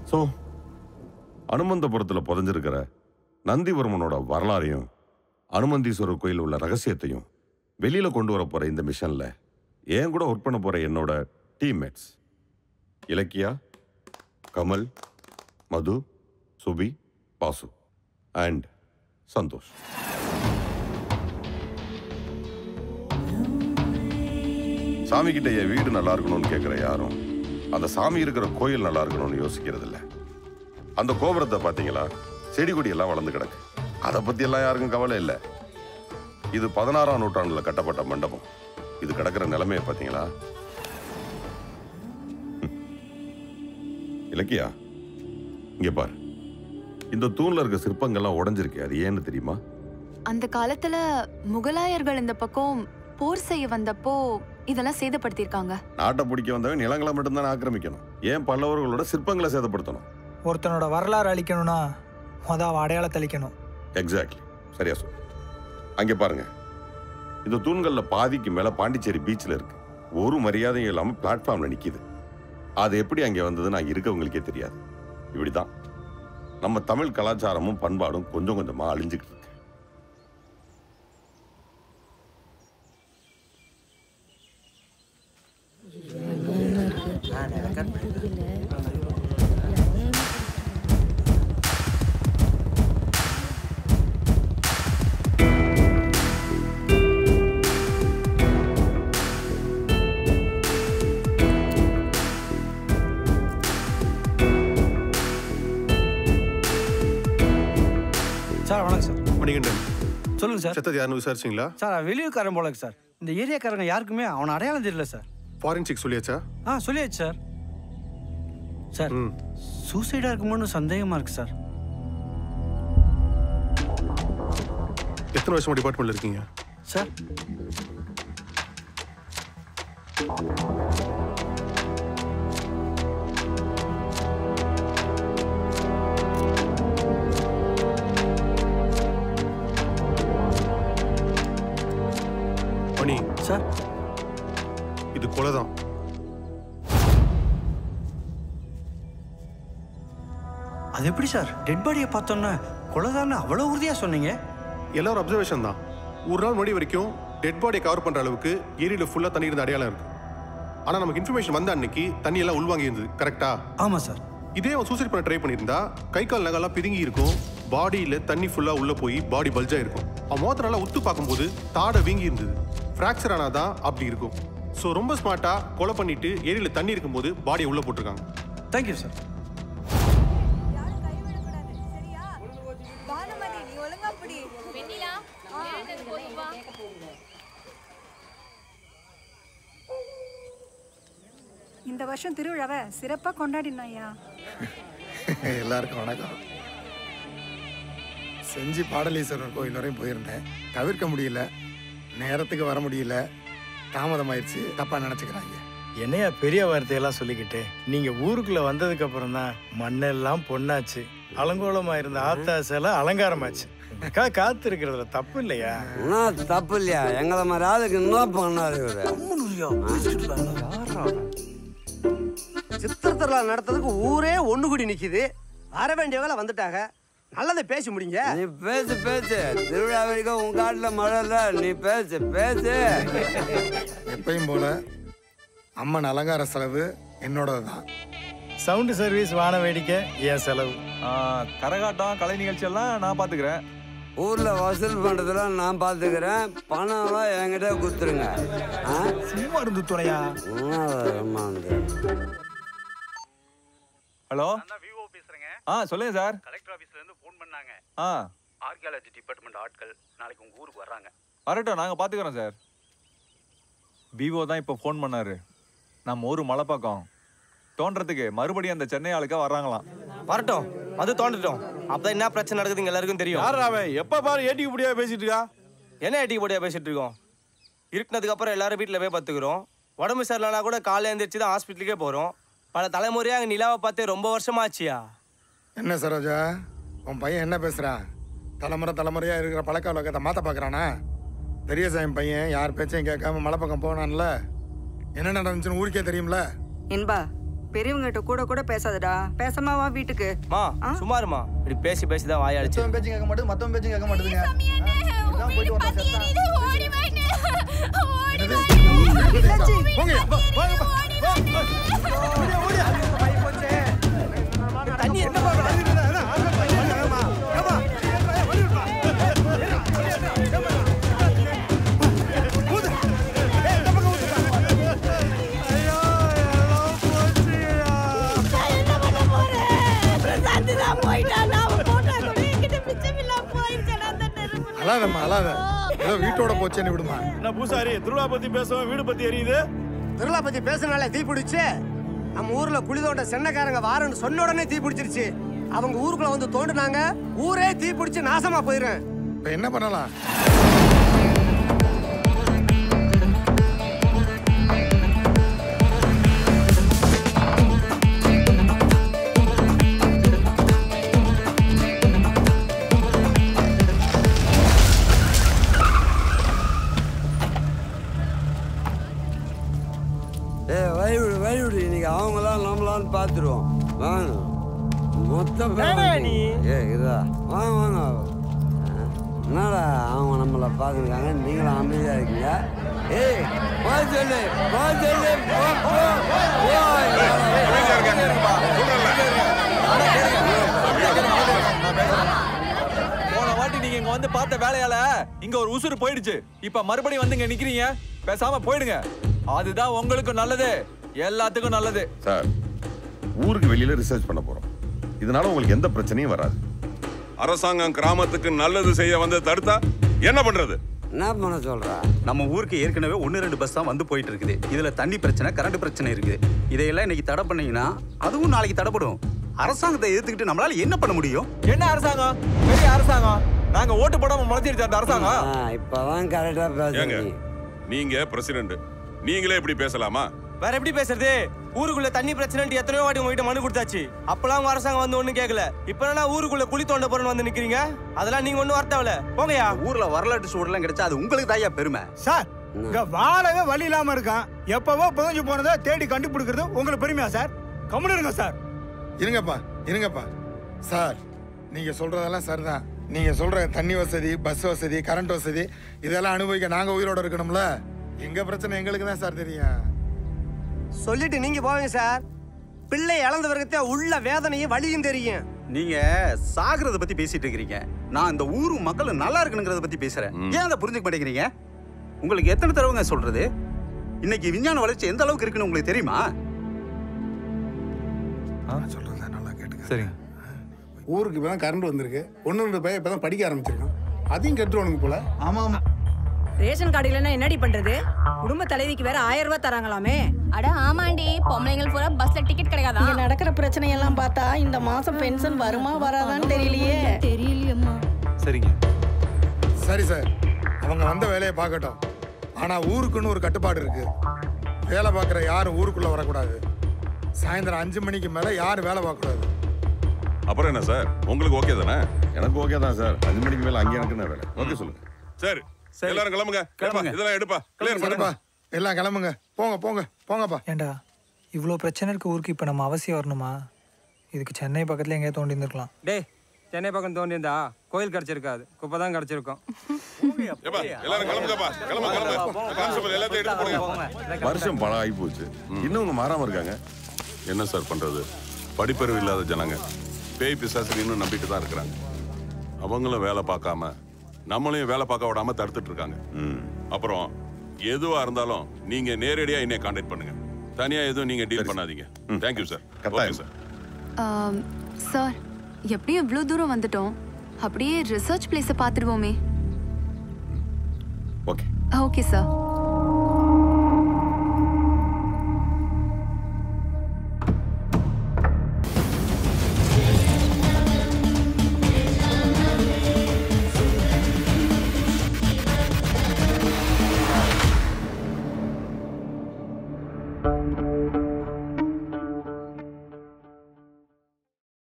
So அனுமந்தபுரத்தில் புதைஞ்சிருக்கிற நந்திவர்மனோட வரலாறையும் அனுமந்தீஸ்வரர் கோயில் உள்ள ரகசியத்தையும் வெளியில கொண்டு வர போற இந்த மிஷன்ல ஏன் கூட ஒர்க் பண்ண போற என்னோட டீம்மேட்ஸ் இலக்கியா கமல் மது சுபி பாசு அண்ட் சந்தோஷ் சாமி கிட்ட என் வீடு நல்லா இருக்கணும்னு கேட்குற யாரும் அந்த சாமி இருக்கிற கோயில் நல்லா இருக்கணும்னு யோசிக்கிறது இல்ல அந்த கோபுரத்தை பார்த்தீங்களா செடி கொடி எல்லாம் வளர்ந்து கிடக்கு அதை பத்தி எல்லாம் யாருக்கும் கவலை இல்லை இது பதினாறாம் நூற்றாண்டுல கட்டப்பட்ட மண்டபம் இது கிடக்கிற நிலைமையை பார்த்தீங்களா ம். இலக்கியா இங்க பாரு இந்த தூண்ல இருக்க சிற்பங்கள்லாம் உடைஞ்சிருக்கு அது ஏன்னு தெரியுமா அந்த காலத்துல முகலாயர்கள் இந்த பக்கம் போர் செய்ய வந்தப்போ இதெல்லாம் சேதப்படுத்தியிருக்காங்க நாட்டை பிடிக்க வந்தவன் நிலங்களை மட்டும்தான் ஆக்கிரமிக்கணும் ஏன் பல்லவர்களோட சிற்பங்களை சேதப்படுத்தணும் ஒருத்தனோட வரலாறு அழிக்கணும்னா மொத அவன் அடையாளத்தை அழிக்கணும் எக்ஸாக்ட்லி சரியா சொல் அங்கே பாருங்க இந்த தூண்கள்ல பாதிக்கு மேல பாண்டிச்சேரி பீச்சில் இருக்கு ஒரு மரியாதையும் இல்லாம பிளாட்ஃபார்ம்ல நிக்குது அது எப்படி அங்கே வந்ததுன்னு அங்கே இருக்கவங்களுக்கே தெரியாது இப்படிதான் நம்ம தமிழ் கலாச்சாரமும் பண்பாடும் கொஞ்சம் கொஞ்சமா அழிஞ்சுக்கிட்டு இருக்கு சார் வணக்கம் சார் மணிகண்டன் சொல்லுங்க சார் செத்தது யாருன்னு விசாரிச்சிங்களா சார் வெளியூர்காரன் போலக்கு சார் இந்த ஏரியாக்காரங்க யாருக்குமே அவனை அடையாளம் தெரியல சார் ஃபாரன்சிக் சொல்லியாச்சா ஆ சொல்லியாச்சு சார் சார் சூசைடா இருக்குமோன்னு சந்தேகமா இருக்கு சார் எத்தனை வருஷமா டிபார்ட்மெண்ட்ல இருக்கீங்க சார் மணி சார் இது கொலை தான் அது எப்படி சார் டெட் பாடியை பார்த்தோன்னே கொலைதான்னு அவ்வளோ உறுதியாக சொன்னீங்க எல்லாரும் அப்சர்வேஷன் தான் ஒரு நாள் முன்னாடி வரைக்கும் டெட் பாடியை கவர் பண்ற அளவுக்கு ஏரியில ஃபுல்லா தண்ணி இருந்த அடையாளம் இருக்கு ஆனா நமக்கு இன்ஃபர்மேஷன் வந்த அன்னைக்கு தண்ணி எல்லாம் உள்வாங்கி இருந்தது கரெக்டா ஆமா சார் இதே அவன் சூசைட் பண்ண ட்ரை பண்ணியிருந்தா கை கால் நகெல்லாம் பிதுங்கி இருக்கும் பாடியில தண்ணி ஃபுல்லா உள்ள போய் பாடி பல்ஜா இருக்கும் அவன் முகத்தை நல்லா உத்து பார்க்கும்போது தாடை வீங்கி இருந்தது ஃப்ராக்சர் ஆனாதான் அப்படி இருக்கும் ஸோ ரொம்ப ஸ்மார்ட்டா கொலை பண்ணிட்டு ஏரியில தண்ணி இருக்கும்போது பாடியை உள்ள போட்டிருக்காங்க தேங்க்யூ சார் பானுமதி நீ ஒழுங்கா புடி வெண்ணிலா எழுந்தது போதும் வா இந்த வருஷம் திருவிழாவை சிறப்பா கொண்டாடினாயா எல்லாருக்கும் வணக்கம் செஞ்சி பாடலீஸ்வரர் கோயில் வரையும் போயிருந்தேன் தவிர்க்க முடியல நேரத்துக்கு வர முடியல தாமதமாயிருச்சு தப்பா நினைச்சுக்கிறாங்க என்னையா பெரிய வார்த்தையெல்லாம் சொல்லிக்கிட்டு நீங்க ஊருக்குள்ள வந்ததுக்கு அப்புறம் தான் மண்ணெல்லாம் பொண்ணாச்சு அலங்கோலமா இருந்த ஆத்தா சிலை அலங்காரமாச்சு அக்கா காத்து இருக்கிறதுல தப்பு இல்லையா என்ன தப்பு இல்லையா எங்களை மாதிரி ஆளுக்கு என்ன பண்ணாரு இவரு சித்திரத்திரலா நடத்துறதுக்கு ஊரே ஒண்ணு கூடி நிக்குது வர வேண்டிய வேலை வந்துட்டாங்க நல்லதை பேசி முடிங்க நீ பேசு பேசு திருவிழா வரைக்கும் உன் காட்டுல மழை இல்ல நீ பேசு பேசு எப்பயும் போல அம்மன் அலங்கார செலவு என்னோடது தான் சவுண்டு சர்வீஸ் வான வேடிக்கை என் செலவு கரகாட்டம் கலை நிகழ்ச்சி எல்லாம் நான் பாத்துக்கிறேன் ஊர்ல வசூல் பண்றதெல்லாம் நான் பாத்துக்கிறேன் பணம் எல்லாம் என்கிட்ட கொடுத்துருங்க சும்மா இருந்து துறையா ஹலோ ஆ சொல்லுங்க சார் கலெக்டர் ஆபீஸ்ல இருந்து ஃபோன் பண்ணாங்க ஆ ஆர்கியாலஜி டிபார்ட்மெண்ட் ஆட்கள் நாளைக்கு உங்க ஊருக்கு வர்றாங்க வரட்டும் நாங்க பாத்துக்கிறோம் சார் பிஓ தான் இப்போ ஃபோன் பண்ணாரு நம்ம ஊர் மலைப்பாக்கம் தோன்றதுக்கு மறுபடியும் அந்த சென்னை ஆளுக்கா வர்றாங்களாம் வரட்டும் அது தோண்டட்டும் அப்பதான் என்ன பிரச்சனை நடக்குதுங்க எல்லாருக்கும் தெரியும் யார் அவன் எப்ப பாரு ஏடிக்கு முடியா பேசிட்டு இருக்கா என்ன ஏட்டிக்கு போடியா பேசிட்டு இருக்கோம் இருட்டினதுக்கு அப்புறம் எல்லாரும் வீட்டில் போய் பார்த்துக்கிறோம் உடம்பு சரியில்லைனா கூட காலைல எழுந்திரிச்சு தான் ஹாஸ்பிட்டலுக்கே போகிறோம் பல தலைமுறையாக அங்கே நிலாவை பார்த்து ரொம்ப வருஷமாச்சியா என்ன சரோஜா உன் பையன் என்ன பேசுறான் தலைமுறை தலைமுறையா இருக்கிற பழக்க வழக்கத்தை மாத்த பாக்குறானா பெரியசாமி பையன் யார் பேச்சையும் கேட்காம மலை பக்கம் போனான்ல என்ன நடந்துச்சுன்னு ஊருக்கே தெரியும்ல என்பா பெரியவங்ககிட்ட கூட கூட பேசாதடா பேசாம வா வீட்டுக்கு மா சுமாருமா இப்படி பேசி பேசி தான் வாயாடிச்சு பேச்சும் கேட்க மாட்டேது மத்தவன் பேச்சும் கேட்க மாட்டேதுங்க இதான் போயிட்டு வந்தா செத்தான். தண்ணி என்ன அழாதம்மா அழாத ஏதோ வீட்டோட போச்சேன்னு விடுமா என்ன பூசாரி திருவிழா பத்தி பேசுவோம் வீடு பத்தி எரியுது திருவிழா பத்தி பேசுனால தீ பிடிச்சு நம்ம ஊர்ல குழி தோண்ட சென்னக்காரங்க வாரன்னு சொன்ன உடனே தீ பிடிச்சிருச்சு அவங்க ஊருக்குள்ள வந்து தோண்டுனாங்க ஊரே தீ பிடிச்சு நாசமா போயிரும் இப்போ என்ன பண்ணலாம் ஏ வழிவிடு வழிவிடு இன்னைக்கு அவங்களாம் நம்மளான்னு பார்த்துருவோம் வாங்க மொத்த நீ ஏ இதா வாங்க வாங்க என்னடா அவங்க நம்மளை பார்த்துருக்காங்க நீங்களும் அமைதியாக இருக்கீங்க ஏய் போ சொல்லு போ சொல்லு போ போ போன வாட்டி நீங்க இங்க வந்து பார்த்த வேலையால இங்க ஒரு உசுறு போயிடுச்சு இப்ப மறுபடியும் வந்து இங்க நிக்கிறீங்க பேசாம போயிடுங்க அதுதான் உங்களுக்கு நல்லது எல்லாத்துக்கும் நல்லது சார் ஊருக்கு வெளியில ரிசர்ச் பண்ண போறோம் இதனால உங்களுக்கு எந்த பிரச்சனையும் வராது அரசாங்கம் கிராமத்துக்கு நல்லது செய்ய வந்து தடுத்தா என்ன பண்றது என்ன பண்ண சொல்றா நம்ம ஊருக்கு ஏற்கனவே ஒன்று ரெண்டு பஸ் தான் வந்து போயிட்டு இருக்குது இதுல தண்ணி பிரச்சனை கரண்ட் பிரச்சனை இருக்குது இதையெல்லாம் இன்னைக்கு தடை பண்ணீங்கன்னா அதுவும் நாளைக்கு தடைப்படும் அரசாங்கத்தை எதிர்த்துக்கிட்டு நம்மளால என்ன பண்ண முடியும் என்ன அரசாங்கம் பெரிய அரசாங்கம் நாங்க ஓட்டு போடாம முளைச்சிருச்சு அந்த அரசாங்கம் இப்பதான் கரெக்டா ஏங்க நீங்க பிரசிடென்ட் நீங்களே இப்படி பேசலாமா வேற எப்படி பேசுறது ஊருக்குள்ள தண்ணி பிரச்சனை எத்தனையோ வாட்டி உங்ககிட்ட மனு கொடுத்தாச்சு அப்பெல்லாம் உங்க அரசாங்கம் வந்து ஒண்ணும் கேட்கல இப்ப என்ன ஊருக்குள்ள குழி தோண்ட போறேன்னு வந்து நிக்கிறீங்க அதெல்லாம் நீங்க ஒண்ணும் வரத்தவல போங்கயா ஊர்ல வரலாற்று சூடெல்லாம் கிடைச்சா அது உங்களுக்கு தாயா பெருமை சார் இங்க வாழவே வழி இல்லாம இருக்கான் எப்பவோ புதஞ்சு போனதை தேடி கண்டுபிடிக்கிறது உங்களுக்கு பெருமையா சார் கம்முன்னு இருங்க சார் இருங்கப்பா இருங்கப்பா சார் நீங்க சொல்றதெல்லாம் சரிதான் நீங்க சொல்ற தண்ணி வசதி பஸ் வசதி கரண்ட் வசதி இதெல்லாம் அனுபவிக்க நாங்க உயிரோட இருக்கணும்ல எங்க பிரச்சனை எங்களுக்கு தான் சார் தெரியும் சொல்லிட்டு நீங்க போவீங்க சார் பிள்ளை இழந்தவர்கிட்ட உள்ள வேதனையும் வலியும் தெரியும் நீங்க சாகுறத பத்தி பேசிட்டு இருக்கிறீங்க நான் இந்த ஊர் மக்கள் நல்லா இருக்கணுங்கிறத பத்தி பேசுறேன் ஏன் அதை புரிஞ்சுக்க மாட்டேங்கிறீங்க உங்களுக்கு எத்தனை தடவைங்க சொல்றது இன்னைக்கு விஞ்ஞான வளர்ச்சி எந்த அளவுக்கு இருக்குன்னு உங்களுக்கு தெரியுமா சரிங்க ஊருக்கு இப்போ தான் கரண்ட் வந்திருக்கு ஒன்று ரெண்டு பையன் இப்போ தான் படிக்க ஆரம்பிச்சிருக்கான் அதையும் கெட்டுருவானுங்க போல ஆமாம் ஆமாம் ரேஷன் கார்டு இல்லைன்னா என்னடி பண்றது குடும்ப தலைவிக்கு வேற ஆயிரம் ரூபாய் தராங்களாமே அட ஆமாண்டி பொம்பளைங்களுக்கு பூரா பஸ்ல டிக்கெட் கிடைக்காதா இங்க நடக்கிற பிரச்சனையெல்லாம் பார்த்தா இந்த மாசம் பென்ஷன் வருமா வராதான்னு தெரியலையே தெரியலையம்மா சரிங்க சரி சார் அவங்க வந்த வேலையை பார்க்கட்டும் ஆனா ஊருக்குன்னு ஒரு கட்டுப்பாடு இருக்கு வேலை பார்க்குற யாரும் ஊருக்குள்ள வரக்கூடாது சாயந்தரம் அஞ்சு மணிக்கு மேல யாரும் வேலை பார்க்கக்கூடாது அப்புறம் என்ன சார் உங்களுக்கு ஓகே தானே எனக்கு ஓகே தான் சார் அஞ்சு மணிக்கு மேல அங்கே எனக்கு என்ன வேலை ஓகே சொல்லுங்க சரி எல்லாரும் கிளம்புங்க கிளம்புங்க இதெல்லாம் எடுப்பா கிளியர் சரிப்பா எல்லாம் கிளம்புங்க போங்க போங்க போங்கப்பா ஏண்டா இவ்வளோ பிரச்சனை இருக்க ஊருக்கு இப்போ நம்ம அவசியம் வரணுமா இதுக்கு சென்னை பக்கத்தில் எங்கேயா தோண்டி இருந்திருக்கலாம் டேய் சென்னை பக்கம் தோண்டியிருந்தா கோயில் கிடைச்சிருக்காது குப்பை தான் கிடைச்சிருக்கும் ஏப்பா எல்லாரும் கிளம்புங்கப்பா கிளம்பு கிளம்பு கான்ஸ்டபிள் எல்லாத்தையும் எடுத்து போடுங்க வருஷம் பல ஆகி போச்சு இன்னும் உங்க மாறாம இருக்காங்க என்ன சார் பண்றது படிப்பறிவு இல்லாத ஜனங்க பேய் பிசாசு இன்னும் நம்பிட்டு தான் இருக்கிறாங்க அவங்களும் வேலை பார்க்காம நம்மளையும் வேலை பார்க்க விடாம தடுத்துட்டு இருக்காங்க அப்புறம் எதுவா இருந்தாலும் நீங்க நேரடியா என்னை கான்டாக்ட் பண்ணுங்க தனியா எதுவும் நீங்க டீல் பண்ணாதீங்க தேங்க்யூ சார் ஓகே சார் ஆம், சார் எப்படியும் இவ்வளோ தூரம் வந்துட்டோம் அப்படியே ரிசர்ச் பிளேஸை பார்த்துடுவோமே ஓகே ஓகே சார்